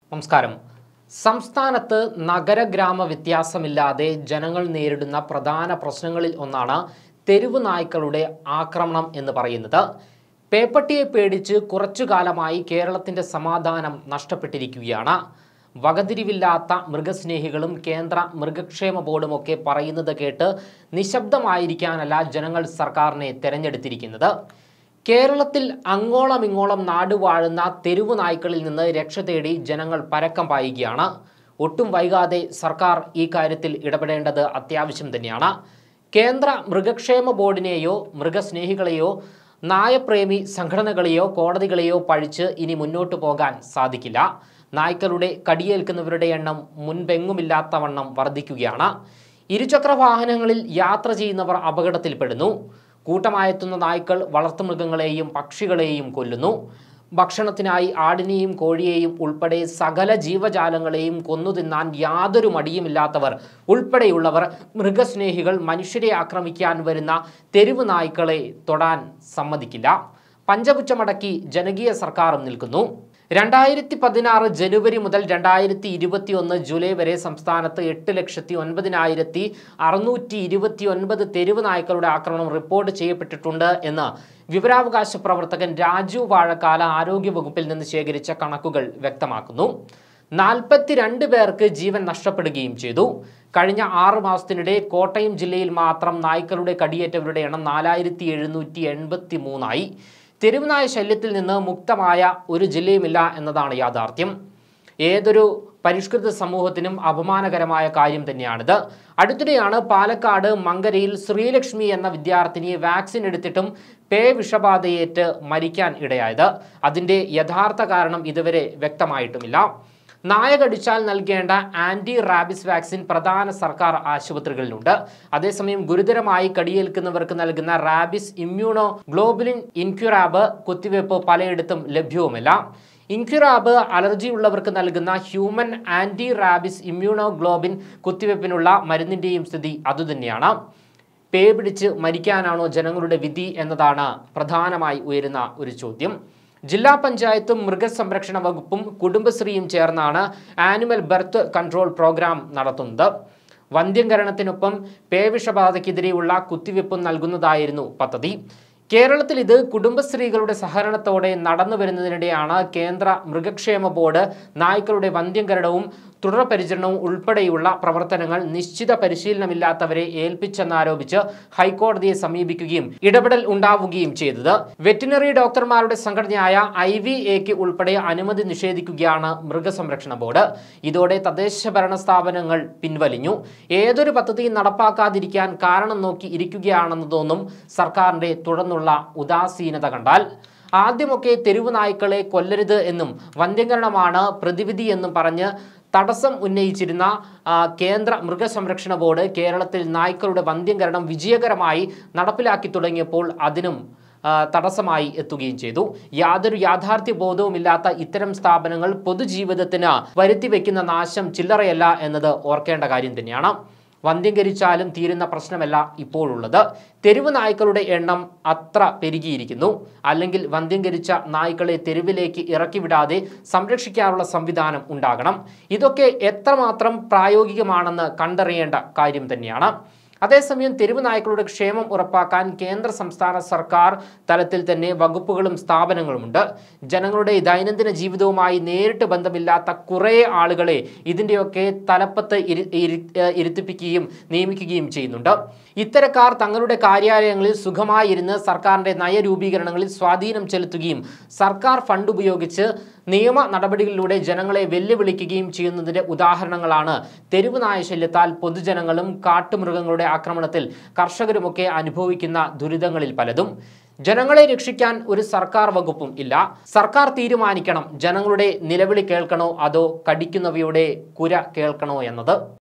നമസ്കാരം സംസ്ഥാനത്ത് നഗര ഗ്രാമ വ്യത്യാസമില്ലാതെ ജനങ്ങൾ നേരിടുന്ന പ്രധാന പ്രശ്നങ്ങളിൽ ഒന്നാണ് തെരുവ് നായ്ക്കളുടെ ആക്രമണം എന്ന് പറയുന്നത് പേപ്പട്ടിയെ പേടിച്ച് കുറച്ചു കാലമായി കേരളത്തിന്റെ സമാധാനം നഷ്ടപ്പെട്ടിരിക്കുകയാണ് വകതിരിവില്ലാത്ത മൃഗസ്നേഹികളും കേന്ദ്ര മൃഗക്ഷേമ ബോർഡുമൊക്കെ പറയുന്നത് കേട്ട് നിശബ്ദമായിരിക്കാനല്ല ജനങ്ങൾ സർക്കാരിനെ തെരഞ്ഞെടുത്തിരിക്കുന്നത് കേരളത്തിൽ അങ്ങോളം ഇങ്ങോളം നാടുവാഴുന്ന തെരുവു നായ്ക്കളിൽ നിന്ന് രക്ഷ തേടി ജനങ്ങൾ പരക്കം പായുകയാണ് ഒട്ടും വൈകാതെ സർക്കാർ ഈ കാര്യത്തിൽ ഇടപെടേണ്ടത് അത്യാവശ്യം തന്നെയാണ് കേന്ദ്ര മൃഗക്ഷേമ ബോർഡിനെയോ മൃഗസ്നേഹികളെയോ നായപ്രേമി സംഘടനകളെയോ കോടതികളെയോ പഴിച്ച് ഇനി മുന്നോട്ടു പോകാൻ സാധിക്കില്ല നായ്ക്കളുടെ കടിയേൽക്കുന്നവരുടെ എണ്ണം മുൻപെങ്ങുമില്ലാത്ത വണ്ണം വർദ്ധിക്കുകയാണ് ഇരുചക്ര വാഹനങ്ങളിൽ യാത്ര ചെയ്യുന്നവർ അപകടത്തിൽപ്പെടുന്നു കൂട്ടമായെത്തുന്ന നായ്ക്കൾ വളർത്തുമൃഗങ്ങളെയും പക്ഷികളെയും കൊല്ലുന്നു ഭക്ഷണത്തിനായി ആടിനെയും കോഴിയെയും ഉൾപ്പെടെ സകല ജീവജാലങ്ങളെയും കൊന്നു തിന്നാൻ യാതൊരു മടിയുമില്ലാത്തവർ ഉൾപ്പെടെയുള്ളവർ മൃഗസ്നേഹികൾ മനുഷ്യരെ ആക്രമിക്കാൻ വരുന്ന തെരുവ് നായ്ക്കളെ തൊടാൻ സമ്മതിക്കില്ല പഞ്ചപുച്ചമടക്കി ജനകീയ സർക്കാരും നിൽക്കുന്നു രണ്ടായിരത്തി പതിനാറ് ജനുവരി മുതൽ രണ്ടായിരത്തി ഇരുപത്തി ഒന്ന് ജൂലൈ വരെ സംസ്ഥാനത്ത് എട്ട് ലക്ഷത്തി ഒൻപതിനായിരത്തി അറുന്നൂറ്റി ഇരുപത്തി ഒൻപത് തെരുവ് നായ്ക്കളുടെ ആക്രമണം റിപ്പോർട്ട് ചെയ്യപ്പെട്ടിട്ടുണ്ട് എന്ന് വിവരാവകാശ പ്രവർത്തകൻ രാജു വാഴക്കാല ആരോഗ്യ വകുപ്പിൽ നിന്ന് ശേഖരിച്ച കണക്കുകൾ വ്യക്തമാക്കുന്നു നാൽപ്പത്തിരണ്ട് പേർക്ക് ജീവൻ നഷ്ടപ്പെടുകയും ചെയ്തു കഴിഞ്ഞ ആറ് മാസത്തിനിടെ കോട്ടയം ജില്ലയിൽ മാത്രം നായ്ക്കളുടെ കടിയേറ്റവരുടെ എണ്ണം നാലായിരത്തി എഴുന്നൂറ്റി എൺപത്തി മൂന്നായി തെരുവുനായ ശല്യത്തിൽ നിന്ന് മുക്തമായ ഒരു ജില്ലയുമില്ല എന്നതാണ് യാഥാർത്ഥ്യം ഏതൊരു പരിഷ്കൃത സമൂഹത്തിനും അപമാനകരമായ കാര്യം തന്നെയാണിത് അടുത്തിടെയാണ് പാലക്കാട് മങ്കരയിൽ ശ്രീലക്ഷ്മി എന്ന വിദ്യാർത്ഥിനിയെ വാക്സിൻ എടുത്തിട്ടും പേ വിഷബാധയേറ്റ് മരിക്കാൻ ഇടയായത് അതിൻ്റെ യഥാർത്ഥ കാരണം ഇതുവരെ വ്യക്തമായിട്ടുമില്ല നായ കടിച്ചാൽ നൽകേണ്ട ആന്റി റാബിസ് വാക്സിൻ പ്രധാന സർക്കാർ ആശുപത്രികളിലുണ്ട് അതേസമയം ഗുരുതരമായി കടിയേൽക്കുന്നവർക്ക് നൽകുന്ന റാബിസ് ഇമ്മ്യൂണോ ഗ്ലോബുലിൻ ഇൻക്യുറാബ് കുത്തിവയ്പ് പലയിടത്തും ലഭ്യവുമല്ല ഇൻക്യുറാബ് അലർജി ഉള്ളവർക്ക് നൽകുന്ന human anti rabies immunoglobulin കുത്തിവയ്പ്പിനുള്ള മരുന്നിൻ്റെയും സ്ഥിതി അതുതന്നെയാണ് പേ പിടിച്ച് മരിക്കാനാണോ ജനങ്ങളുടെ വിധി എന്നതാണ് പ്രധാനമായി ഉയരുന്ന ഒരു ചോദ്യം ജില്ലാ പഞ്ചായത്തും മൃഗസംരക്ഷണ വകുപ്പും കുടുംബശ്രീയും ചേർന്നാണ് ആനിമൽ ബർത്ത് കൺട്രോൾ പ്രോഗ്രാം നടത്തുന്നത് വന്ധ്യംകരണത്തിനൊപ്പം പേവിഷബാധയ്ക്കെതിരെയുള്ള കുത്തിവയ്പ്പും നൽകുന്നതായിരുന്നു പദ്ധതി കേരളത്തിൽ ഇത് കുടുംബശ്രീകളുടെ സഹകരണത്തോടെ നടന്നു വരുന്നതിനിടെയാണ് കേന്ദ്ര മൃഗക്ഷേമ ബോർഡ് നായ്ക്കളുടെ വന്ധ്യംകരണവും തുടർപരിചരണവും ഉൾപ്പെടെയുള്ള പ്രവർത്തനങ്ങൾ നിശ്ചിത പരിശീലനമില്ലാത്തവരെ ഏൽപ്പിച്ചെന്നാരോപിച്ച് ഹൈക്കോടതിയെ സമീപിക്കുകയും ഇടപെടൽ ഉണ്ടാവുകയും ചെയ്തത് വെറ്റിനറി ഡോക്ടർമാരുടെ സംഘടനയായ ഐ വി എക്ക് ഉൾപ്പെടെ അനുമതി നിഷേധിക്കുകയാണ് മൃഗസംരക്ഷണ ബോർഡ് ഇതോടെ തദ്ദേശ ഭരണ സ്ഥാപനങ്ങൾ പിൻവലിഞ്ഞു ഏതൊരു പദ്ധതിയും നടപ്പാക്കാതിരിക്കാൻ കാരണം നോക്കി ഇരിക്കുകയാണെന്നതൊന്നും സർക്കാരിന്റെ തുടർന്നുള്ള ഉദാസീനത കണ്ടാൽ ആദ്യമൊക്കെ തെരുവ് നായ്ക്കളെ കൊല്ലരുത് എന്നും വന്ധ്യംകരണമാണ് പ്രതിവിധി എന്നും പറഞ്ഞ് തടസ്സം ഉന്നയിച്ചിരുന്ന ആ, കേന്ദ്ര മൃഗസംരക്ഷണ ബോർഡ് കേരളത്തിൽ നായ്ക്കളുടെ വന്ധ്യംകരണം വിജയകരമായി നടപ്പിലാക്കി തുടങ്ങിയപ്പോൾ അതിനും ആ, തടസ്സമായി എത്തുകയും ചെയ്തു യാതൊരു യാഥാർത്ഥ്യ ബോധവുമില്ലാത്ത ഇത്തരം സ്ഥാപനങ്ങൾ പൊതുജീവിതത്തിന് വരുത്തി വെക്കുന്ന നാശം ചില്ലറയല്ല എന്നത് ഓർക്കേണ്ട കാര്യം തന്നെയാണ് വന്ധ്യംകരിച്ചാലും തീരുന്ന പ്രശ്നമല്ല ഇപ്പോഴുള്ളത് തെരുവ് നായ്ക്കളുടെ എണ്ണം അത്ര പെരുകിയിരിക്കുന്നു അല്ലെങ്കിൽ വന്ധ്യംകരിച്ച നായ്ക്കളെ തെരുവിലേക്ക് ഇറക്കിവിടാതെ സംരക്ഷിക്കാനുള്ള സംവിധാനം ഉണ്ടാകണം ഇതൊക്കെ എത്രമാത്രം പ്രായോഗികമാണെന്ന് കണ്ടറിയേണ്ട കാര്യം തന്നെയാണ് അതേസമയം തെരുവ് നായ്ക്കളുടെ ക്ഷേമം ഉറപ്പാക്കാൻ കേന്ദ്ര സംസ്ഥാന സർക്കാർ തലത്തിൽ തന്നെ വകുപ്പുകളും സ്ഥാപനങ്ങളുമുണ്ട് ജനങ്ങളുടെ ദൈനംദിന ജീവിതവുമായി നേരിട്ട് ബന്ധമില്ലാത്ത കുറേ ആളുകളെ ഇതിൻ്റെയൊക്കെ തലപ്പത്ത് ഇരു ഇരു- ഏഹ് ഇരുത്തിപ്പിക്കുകയും നിയമിക്കുകയും ചെയ്യുന്നുണ്ട് ഇത്തരക്കാർ തങ്ങളുടെ കാര്യാലയങ്ങളിൽ സുഖമായി ഇരുന്ന് സർക്കാരിൻ്റെ നയരൂപീകരണങ്ങളിൽ സ്വാധീനം ചെലുത്തുകയും സർക്കാർ ഫണ്ട് ഉപയോഗിച്ച് നിയമ നടപടികളിലൂടെ ജനങ്ങളെ വെല്ലുവിളിക്കുകയും ചെയ്യുന്നതിൻ്റെ ഉദാഹരണങ്ങളാണ് തെരുവ് നായ ശല്യത്താൽ പൊതുജനങ്ങളും കാട്ടുമൃഗങ്ങളുടെ ആക്രമണത്തിൽ കർഷകരുമൊക്കെ അനുഭവിക്കുന്ന ദുരിതങ്ങളിൽ പലതും ജനങ്ങളെ രക്ഷിക്കാൻ ഒരു സർക്കാർ വകുപ്പും ഇല്ല സർക്കാർ തീരുമാനിക്കണം ജനങ്ങളുടെ നിലവിളി കേൾക്കണോ അതോ കടിക്കുന്നവയുടെ കുര കേൾക്കണോ എന്നത്